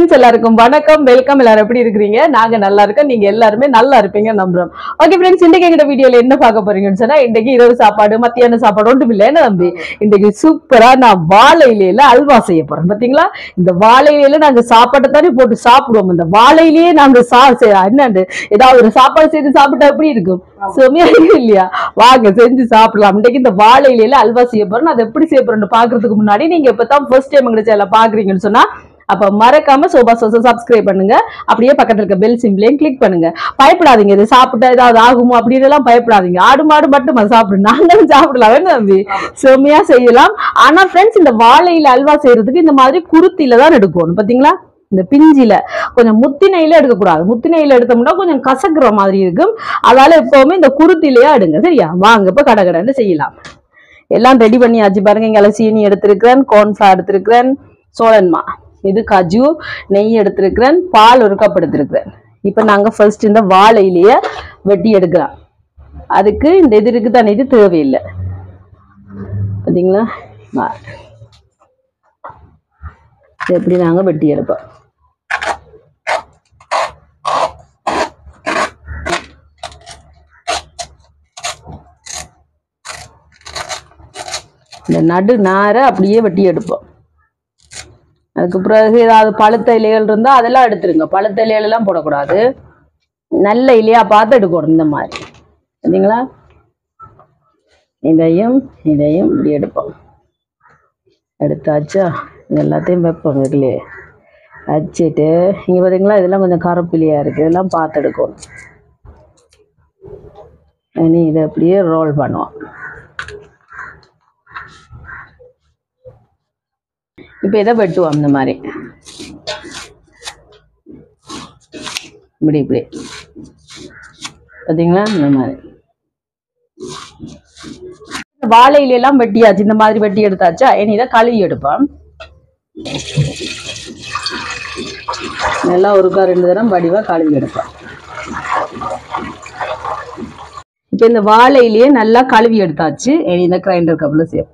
Friends எல்லாருக்கும் வணக்கம் welcome எல்லாரும் எப்படி இருக்கிறீங்க நாங்க நல்லா இருக்கோம் நீங்க எல்லாருமே நல்லா இருப்பீங்க நம்புறோம் ஓகே ஃப்ரெண்ட்ஸ் இன்னைக்கு எங்க வீடியோல என்ன பார்க்க போறீங்கன்னு சொன்னா இன்னைக்கு இரவு சாப்பாடு மத்தியான சாப்பாடு ஒன்றும் இல்லை என்ன தம்பி இன்னைக்கு சூப்பரா நான் வாழை இலையில அல்வா செய்ய போறேன் பாத்தீங்களா இந்த வாழை இலையில நாங்க சாப்பாட்டை தானே போட்டு சாப்பிடுவோம் இந்த வாழை இலையே நாங்க சா செ- என்னண்டு ஏதாவது ஒரு சாப்பாடு செய்து சாப்பிட்டா எப்படி இருக்கும் செம்மையா இருக்கு இல்லையா வாங்க செஞ்சு சாப்பிடலாம் இன்னைக்கு இந்த வாழை இலையில அல்வா செய்ய போறேன் அது எப்படி செய்ய போறேன்னு பாக்குறதுக்கு முன்னாடி நீங்க இப்பதான் ஃபர்ஸ்ட் டைம் எங்க சேனல பாக்குறீங்கன்னு சொன்னா அப்ப மறக்காம சோபா சோசா சப்ஸ்கிரைப் பண்ணுங்க அப்படியே பக்கத்துல இருக்க பெல் சிம்பிளையும் கிளிக் பண்ணுங்க பயப்படாதீங்க இது சாப்பிட்டா ஏதாவது ஆகுமோ அப்படின்னு எல்லாம் பயப்படாதீங்க ஆடு மாடு மட்டும் அது சாப்பிடு நாங்களும் சாப்பிடலாம் வேணும் தம்பி செம்மையா செய்யலாம் ஆனா ஃப்ரெண்ட்ஸ் இந்த வாழையில அல்வா செய்யறதுக்கு இந்த மாதிரி குருத்தில தான் எடுக்கணும் பாத்தீங்களா இந்த பிஞ்சில கொஞ்சம் முத்தினையில எடுக்கக்கூடாது முத்தினையில எடுத்தோம்னா கொஞ்சம் கசக்குற மாதிரி இருக்கும் அதால எப்பவுமே இந்த குருத்திலேயே எடுங்க சரியா வாங்க இப்ப கடகடன்னு செய்யலாம் எல்லாம் ரெடி பண்ணியாச்சு பாருங்க இங்க சீனி எடுத்திருக்கிறேன் கார்ன்ஃபிளவர் எடுத்திருக்கிறேன் சோழன்மா இது கஜு நெய் எடுத்திருக்கிறேன் பால் ஒரு கப் எடுத்திருக்கிறேன் இப்போ நாங்க ஃபர்ஸ்ட் இந்த வாழையிலேயே வெட்டி எடுக்கலாம் அதுக்கு இந்த இது இருக்கு தானே இது தேவையில்லை பார்த்தீங்களா வா. இது எப்படி நாங்க வெட்டி எடுப்போம் இந்த நடு நாரை அப்படியே வெட்டி எடுப்போம் அதுக்கு பிறகு ஏதாவது பழுத்த இலைகள் இருந்தா அதெல்லாம் எடுத்துருங்க பழுத்த இலைகள் எல்லாம் போடக்கூடாது நல்ல இலையா பார்த்து எடுக்கணும் இந்த மாதிரி சரிங்களா இதையும் இதையும் இப்படி எடுப்போம் எடுத்தாச்சா இது எல்லாத்தையும் வைப்போம் இதுலேயே வச்சுட்டு இங்கே பார்த்தீங்களா இதெல்லாம் கொஞ்சம் கருப்பிலியாக இருக்குது இதெல்லாம் பார்த்து எடுக்கணும் இனி இதை அப்படியே ரோல் பண்ணுவோம் இப்போ இதை வெட்டுவோம் இந்த மாதிரி இப்படி இப்படி பார்த்தீங்களா இந்த மாதிரி வாழை இலையெல்லாம் வெட்டியாச்சு இந்த மாதிரி வெட்டி எடுத்தாச்சா இனி இதை கழுவி எடுப்போம் நல்லா ஒருக்கா ரெண்டு தரம் வடிவா கழுவி எடுப்போம் இப்போ இந்த வாழையிலேயே நல்லா கழுவி எடுத்தாச்சு இனி இந்த கிரைண்டர் கப்பில் சேரும்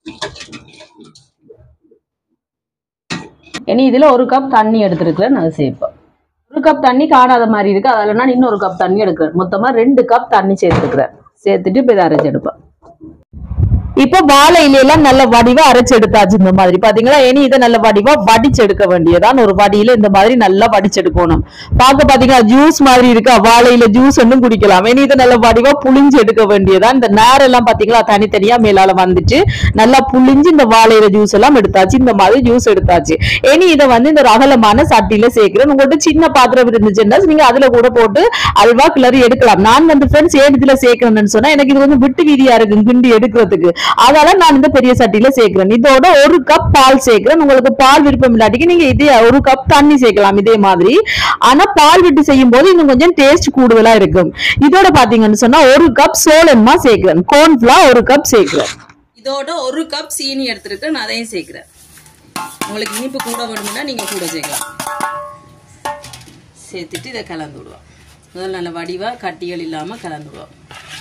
இனி இதுல ஒரு கப் தண்ணி எடுத்துருக்கிறேன் அதை சேர்ப்பேன் ஒரு கப் தண்ணி காணாத மாதிரி இருக்கு அதில் நான் இன்னொரு கப் தண்ணி எடுக்கிறேன் மொத்தமா ரெண்டு கப் தண்ணி சேர்த்துக்கிறேன் சேர்த்துட்டு இப்போ இதை அரைச்சு எடுப்பேன் இப்போ வாழை இலையெல்லாம் நல்ல வடிவா அரைச்சு எடுத்தாச்சு இந்த மாதிரி பாத்தீங்களா இனி இதை நல்ல வடிவா வடிச்சு எடுக்க வேண்டியதான் ஒரு வடியில இந்த மாதிரி நல்லா வடிச்செடுக்கணும் பார்க்க பாத்தீங்களா ஜூஸ் மாதிரி இருக்கா வாழையில ஜூஸ் ஒன்றும் குடிக்கலாம் இனி இதை நல்ல வடிவா புளிஞ்சு எடுக்க வேண்டியதான் இந்த நேரெல்லாம் பாத்தீங்களா தனித்தனியா மேலால வந்துட்டு நல்லா புளிஞ்சு இந்த வாழையில ஜூஸ் எல்லாம் எடுத்தாச்சு இந்த மாதிரி ஜூஸ் எடுத்தாச்சு இனி இதை வந்து இந்த அகலமான சட்டியில சேர்க்கிறேன் உங்கள்கிட்ட சின்ன பாத்திரம் இருந்துச்சுன்னா நீங்க அதுல கூட போட்டு அல்வா கிளறி எடுக்கலாம் நான் வந்து ஃப்ரெண்ட்ஸ் ஏன் இதுல சேர்க்கணும்னு சொன்னா எனக்கு இது கொஞ்சம் விட்டு வீதியா இருக்கு கிண்டி எடுக்கிறதுக்கு அதனால நான் இந்த பெரிய சட்டியில சேர்க்கிறேன் இதோட ஒரு கப் பால் சேர்க்கிறேன் உங்களுக்கு பால் விருப்பம் இல்லாட்டிக்கு நீங்க இதே ஒரு கப் தண்ணி சேர்க்கலாம் இதே மாதிரி ஆனா பால் விட்டு செய்யும் போது இன்னும் கொஞ்சம் டேஸ்ட் கூடுதலா இருக்கும் இதோட பாத்தீங்கன்னு சொன்னா ஒரு கப் சோளன்மா சேர்க்கிறேன் கோன்ஃபிளா ஒரு கப் சேர்க்கிறேன் இதோட ஒரு கப் சீனி எடுத்துருக்கேன் நான் அதையும் சேர்க்கிறேன் உங்களுக்கு இனிப்பு கூட வேணும்னா நீங்க கூட சேர்க்கலாம் சேர்த்துட்டு இதை கலந்து விடுவோம் முதல்ல நல்ல வடிவா கட்டிகள் இல்லாம கலந்து விடுவோம்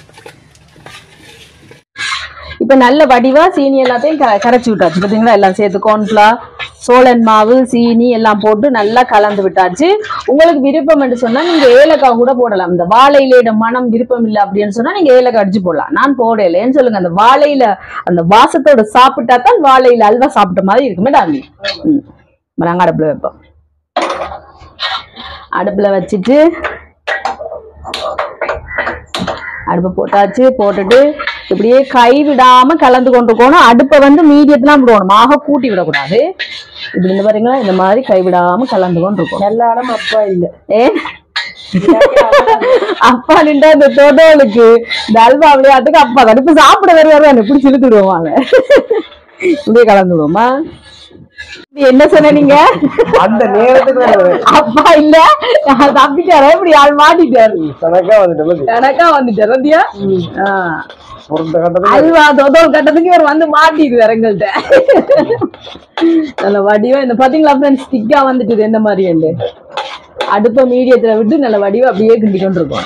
இப்ப நல்ல வடிவா சீனி எல்லாத்தையும் க- கரைச்சு விட்டாச்சு பாத்தீங்களா எல்லாம் சேர்த்து கார்ன்ஃபிளா சோளன் மாவு சீனி எல்லாம் போட்டு நல்லா கலந்து விட்டாச்சு உங்களுக்கு விருப்பம் என்று சொன்னா நீங்க ஏலக்காய் கூட போடலாம் இந்த வாழையிலையோட மனம் விருப்பம் இல்லை அப்படின்னு சொன்னா நீங்க ஏலக்காய் அடிச்சு போடலாம் நான் போடலைன்னு சொல்லுங்க அந்த வாழையில அந்த வாசத்தோட சாப்பிட்டா தான் வாழையில அல்வா சாப்பிட்ட மாதிரி இருக்குமே டாமி ம் நாங்க அடுப்புல வைப்போம் அடுப்புல வச்சுட்டு அடுப்பை போட்டாச்சு போட்டுட்டு இப்படியே கை விடாம கலந்து கொண்டு போகணும் அடுப்பை வந்து மீடியத்துல விடணும் ஆக கூட்டி விடக்கூடாது இப்படி இந்த பாருங்களா இந்த மாதிரி கை விடாம கலந்து கொண்டு இருக்கும் எல்லா இடம் அப்பா இல்ல ஏ அப்பா நின்றா இந்த தொடலுக்கு இந்த அல்வா விளையாட்டுக்கு அப்பா தான் இப்ப சாப்பிட வருவாரு என்ன பிடிச்சி இழுத்து விடுவாங்க இப்படியே கலந்து விடுவோமா இது என்ன சொன்ன நீங்க அந்த நேரத்துக்கு நான் அப்பா இல்ல தப்பிட்டாரா இப்படி ஆள் மாட்டிட்டாரு கணக்கா வந்துட்டு பாத்தி. கணக்கா வந்துட்டாரு அப்படியா ஆ பொருத்த கட்டத்துக்கு அல்வா தொதல் கட்டத்துக்கு இவர் வந்து மாட்டிடுவார் எங்கள்கிட்ட நல்ல வடிவா இந்த பாத்தீங்களா ஃப்ரெண்ட்ஸ் ஸ்டிக்கா வந்துட்டு எந்த மாதிரி உண்டு அடுப்பை மீடியத்துல விட்டு நல்ல வடிவா அப்படியே கிண்டி கொண்டு இருக்கோம்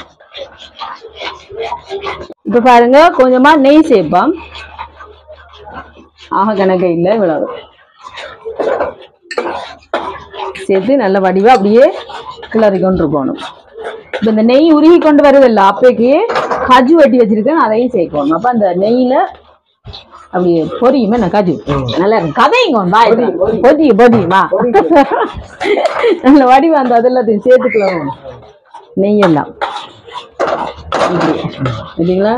இப்ப பாருங்க கொஞ்சமா நெய் சேர்ப்போம் ஆக கணக்கு இல்லை இவ்வளவு சேர்த்து நல்ல வடிவா அப்படியே கிளறி கொண்டு இருக்கணும் இப்போ இந்த நெய் உருகி கொண்டு வருதில்ல அப்பைக்கு கஜு வெட்டி வச்சிருக்கேன் அதையும் சேர்க்கணும் அப்ப அந்த நெய்யில அப்படியே பொரியுமே நான் கஜு நல்லா இருக்கும் கதைங்க பாய் பொதி பொதியுமா நல்ல வடிவா அந்த அது எல்லாத்தையும் சேர்த்துக்கலாம் நெய்யெல்லாம் இப்படி இல்லைங்களா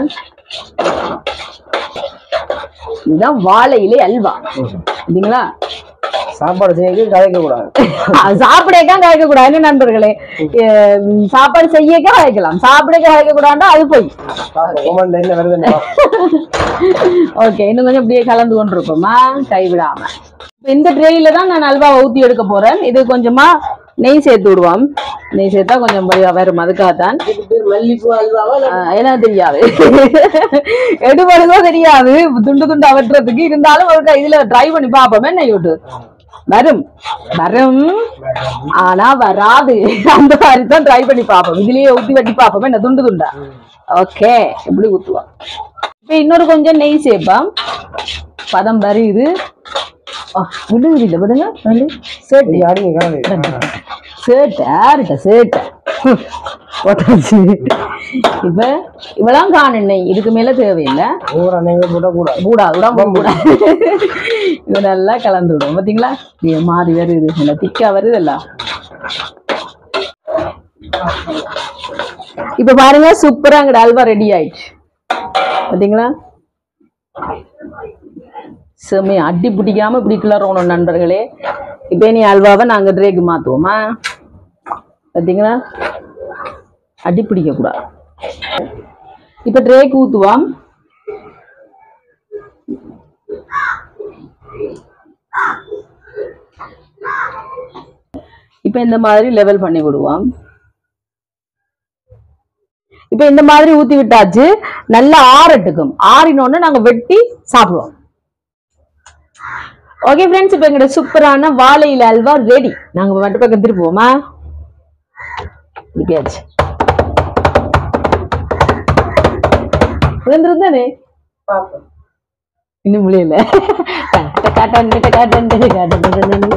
இதுதான் வாழை இலை அல்வா இல்லைங்களா சாப்பாடு செய்ய கதைக்க கூடாது சாப்பிடக்கா கலைக்க கூடாது என்ன நண்பர்களே அஹ் சாப்பாடு செய்யக்க கலைக்கலாம் சாப்பிடக்க கலைக்க கூடாதுன்னா அது போய் உமன்ல என்ன வருதுன்னு ஓகே இன்னும் கொஞ்சம் அப்படியே கலந்து கொண்டிருப்போமா கைவிடாம இப்ப இந்த ட்ரேயில தான் நான் அல்வா ஊத்தி எடுக்க போறேன் இது கொஞ்சமா நெய் சேர்த்து விடுவோம் நெய் சேர்த்தா கொஞ்சம் வடிவா வரும் அதுக்காகத்தான் மல்லிப்பூ அல்வாவா ஆஹ் எனக்கு தெரியாது எடுபடுதோ தெரியாது துண்டு துண்டு அவட்டுறதுக்கு இருந்தாலும் ஒரு க- இதுல ட்ரை பண்ணி பார்ப்போம் என்ன யூட்டு வரும் வரும் ஆனா வராது அந்த மாதிரி தான் ட்ரை பண்ணி பார்ப்போம் இதுலயே ஊத்தி வெட்டி பார்ப்போம் என்ன துண்டு துண்டா ஓகே இப்படி ஊத்துவோம் இப்ப இன்னொரு கொஞ்சம் நெய் சேர்ப்போம் பதம் வருது ஆ, விடுது இல்லை பாருங்க வந்து சரி நீ அடிங்க கலந்து சேட்டை யாருட்ட சேட்டை ஹம், போட்டாச்சு இப்ப இவ்வளவு காணெண்ணெய் இதுக்கு மேல தேவையில்லை ஊற நெய்ய போட்டா கூடாது கூடாது உடம்பு கூடாது இது நல்லா கலந்து விடும் பாத்தீங்களா இது மாறி வருது நல்லா திக்கா வருது எல்லாம் இப்ப பாருங்க சூப்பரா அங்கட அல்வா ரெடி ஆயிடுச்சு பாத்தீங்களா செம்மையா அடி பிடிக்காம இப்படி கிளறணும் நண்பர்களே இப்ப நீ அல்வாவை நாங்க ட்ரேக்கு மாத்துவோமா பாத்தீங்களா அடி பிடிக்க கூடாது இப்ப ட்ரேக்கு ஊத்துவோம் இப்ப இந்த மாதிரி லெவல் பண்ணி விடுவோம் இப்ப இந்த மாதிரி ஊத்தி விட்டாச்சு நல்லா ஆறட்டுக்கும் ஆறினோன்னு நாங்க வெட்டி சாப்பிடுவோம் ஓகே ஃப்ரெண்ட்ஸ் இப்ப எங்கட சூப்பரான வாழை இலை அல்வா ரெடி நாங்க மட்டும் பக்கம் திருப்புவோமா இப்பயாச்சு விழுந்துருந்தானே இன்னும் முடியல காட்டன் காட்டன் காட்டன்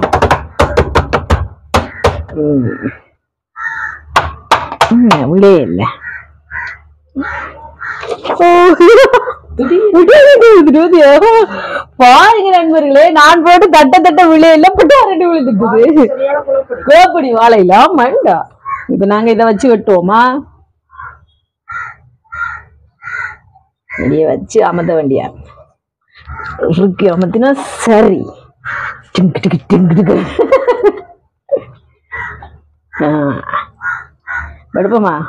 உள்ளே இல்ல ஓ, பாருங்க நண்பர்களே நான் போட்டு தட்ட தட்ட விளையில பட்டு அரண்டு விழுந்துட்டுது கோப்படி வாழையில மண்டா இப்ப நாங்க இதை வச்சு வெட்டுவோமா வெளியே வச்சு அமர்த்த வேண்டியா இருக்கு அமர்த்தினா சரி டிங்கு டிங்கு டிங்கு டிங்கு. ஆ. வெடுப்போமா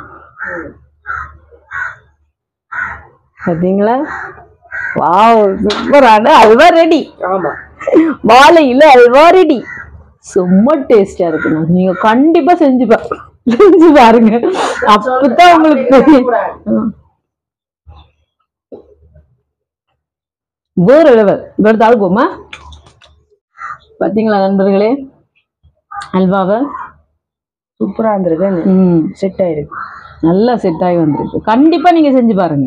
பார்த்தீங்களா வாவ் சூப்பரான அல்வா ரெடி ஆமா வாழையில அல்வா ரெடி சும்மா டேஸ்டா இருக்குங்க நீங்க கண்டிப்பா செஞ்சு பா செஞ்சு பாருங்க அப்பதான் உங்களுக்கு தெரியும் ம். வேற லெவல் வேற தாழ்ப்போமா பாத்தீங்களா நண்பர்களே அல்வாவை சூப்பரா இருந்திருக்கு ம் செட் ஆயிருக்கு நல்லா செட் ஆகி வந்திருக்கு கண்டிப்பா நீங்க செஞ்சு பாருங்க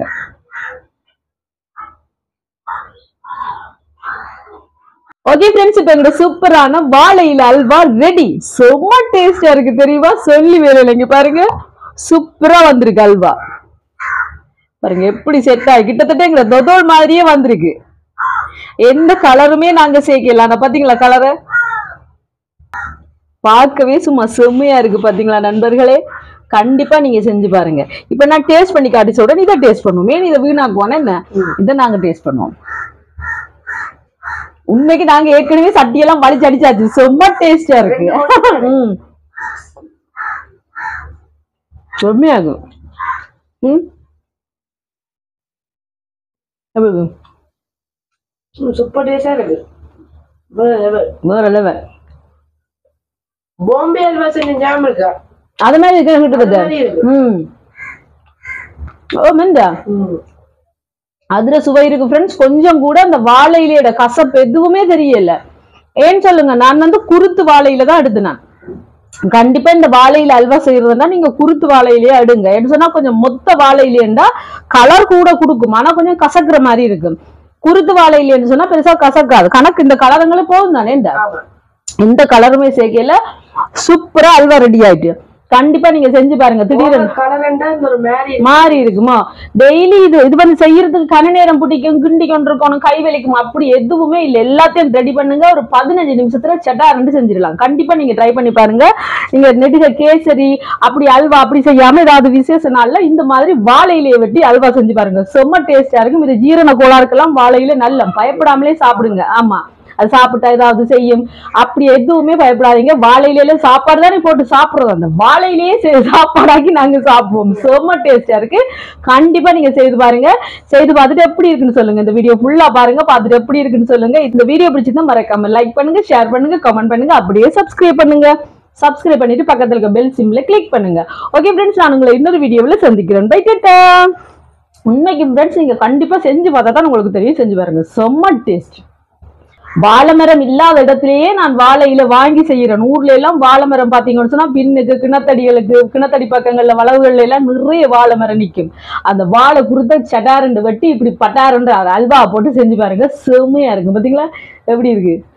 ஓகே ஃப்ரெண்ட்ஸ் இப்போ எங்களோட சூப்பரான வாழையில அல்வா ரெடி செம்ம டேஸ்டா இருக்கு தெரியுமா சொல்லி வேலை இல்லைங்க பாருங்க சூப்பரா வந்திருக்கு அல்வா பாருங்க எப்படி செட் ஆகி கிட்டத்தட்ட எங்களை தொதோல் மாதிரியே வந்திருக்கு எந்த கலருமே நாங்க சேர்க்கல நான் பாத்தீங்களா கலரை பார்க்கவே சும்மா செம்மையா இருக்கு பாத்தீங்களா நண்பர்களே கண்டிப்பா நீங்க செஞ்சு பாருங்க இப்ப நான் டேஸ்ட் பண்ணி காட்டி சொல்றேன் இதை டேஸ்ட் பண்ணுவோம் ஏன் இதை வீணாக்குவானா என்ன இதை நாங்க டேஸ்ட் பண்ணுவோம் உண்மைக்கு நாங்க ஏற்கனவே சட்டியெல்லாம் வலிச்சு அடிச்சாச்சு செம்ம டேஸ்டா இருக்கு ம். செம்மையாகும் ம் எப்படி இருக்கு? சூப்பர் டேஸ்டா இருக்கு வேற level. வேற லெவல் பாம்பே அல்வா செஞ்ச ஞாபகம் இருக்கா அது மாதிரி இருக்கு அது கிட்ட மாதிரி இருக்கு. ம் ஓ மெந்தா ம். அதுல சுவை இருக்கு ஃப்ரெண்ட்ஸ் கொஞ்சம் கூட அந்த வாழை இலையோட கசப்பு எதுவுமே தெரியல ஏன்னு சொல்லுங்க நான் வந்து குருத்து வாழையில தான் எடுத்தேன் கண்டிப்பா இந்த வாழையில அல்வா செய்யறதுன்னா நீங்க குருத்து வாழையிலேயே எடுங்க என்ன சொன்னா கொஞ்சம் மொத்த வாழையிலேண்டா கலர் கூட கொடுக்கும் ஆனா கொஞ்சம் கசக்குற மாதிரி இருக்கு குருத்து வாழையிலேன்னு சொன்னா பெருசா கசக்காது கணக்கு இந்த கலருங்களே போதும் தானே இந்த ஆமா எந்த கலருமே சேர்க்கல சூப்பரா அல்வா ரெடி ஆயிட்டு கண்டிப்பா நீங்க செஞ்சு பாருங்க திடீர்னு கலரண்டா இந்த ஒரு மாதிரி மாறி இருக்குமா டெய்லி இது இது வந்து செய்யறதுக்கு கன நேரம் பிடிக்கும் கிண்டி கொண்டிருக்கணும் கை வலிக்கும் அப்படி எதுவுமே இல்லை எல்லாத்தையும் ரெடி பண்ணுங்க ஒரு பதினஞ்சு நிமிஷத்துல சட்டா ரெண்டு செஞ்சிடலாம் கண்டிப்பா நீங்க ட்ரை பண்ணி பாருங்க நீங்க நெடுக கேசரி அப்படி அல்வா அப்படி செய்யாம ஏதாவது விசேஷ நாள்ல இந்த மாதிரி வாழை இலையை வெட்டி அல்வா செஞ்சு பாருங்க செம்ம டேஸ்டா இருக்கும் இது ஜீரண கோளாறுக்கெல்லாம் வாழை இலை நல்ல பயப்படாமலே சாப்பிடுங்க ஆமா அது சாப்பிட்டா ஏதாவது செய்யும் அப்படி எதுவுமே பயப்படாதீங்க வாழையில சாப்பாடு தானே போட்டு சாப்பிடுறோம் அந்த வாழையிலேயே செ- சாப்பாடாக்கி நாங்க சாப்பிடுவோம் செம்ம டேஸ்டா இருக்கு கண்டிப்பா நீங்க செய்து பாருங்க செய்து பார்த்துட்டு எப்படி இருக்குன்னு சொல்லுங்க இந்த வீடியோ ஃபுல்லா பாருங்க பார்த்துட்டு எப்படி இருக்குன்னு சொல்லுங்க இந்த வீடியோ பிடிச்சிருந்தா மறக்காம லைக் பண்ணுங்க ஷேர் பண்ணுங்க கமெண்ட் பண்ணுங்க அப்படியே சப்ஸ்கிரைப் பண்ணுங்க சப்ஸ்கிரைப் பண்ணிட்டு பக்கத்துல இருக்க பெல் சிம்ல கிளிக் பண்ணுங்க ஓகே ஃப்ரெண்ட்ஸ் நான் உங்களை இன்னொரு வீடியோவில் சந்திக்கிறேன் பை டேட்டா உண்மைக்கு ஃப்ரெண்ட்ஸ் நீங்க கண்டிப்பா செஞ்சு பார்த்தா தான் உங்களுக்கு தெரியும் செஞ்சு பாருங்க செம்ம டேஸ்ட் வாழை மரம் இல்லாத இடத்திலேயே நான் வாழையில வாங்கி செய்யறேன் ஊர்ல எல்லாம் வாழை மரம் பாத்தீங்கன்னு சொன்னா பின்னுக்கு கிணத்தடிகளுக்கு கிணத்தடி பக்கங்கள்ல வளவுகள்ல எல்லாம் நிறைய வாழை மரம் நிக்கும் அந்த வாழை குருத்த சட்டாரண்டு வெட்டி இப்படி பட்டாரண்டு அல்வா போட்டு செஞ்சு பாருங்க செம்மையா இருக்கு பாத்தீங்களா எப்படி இருக்கு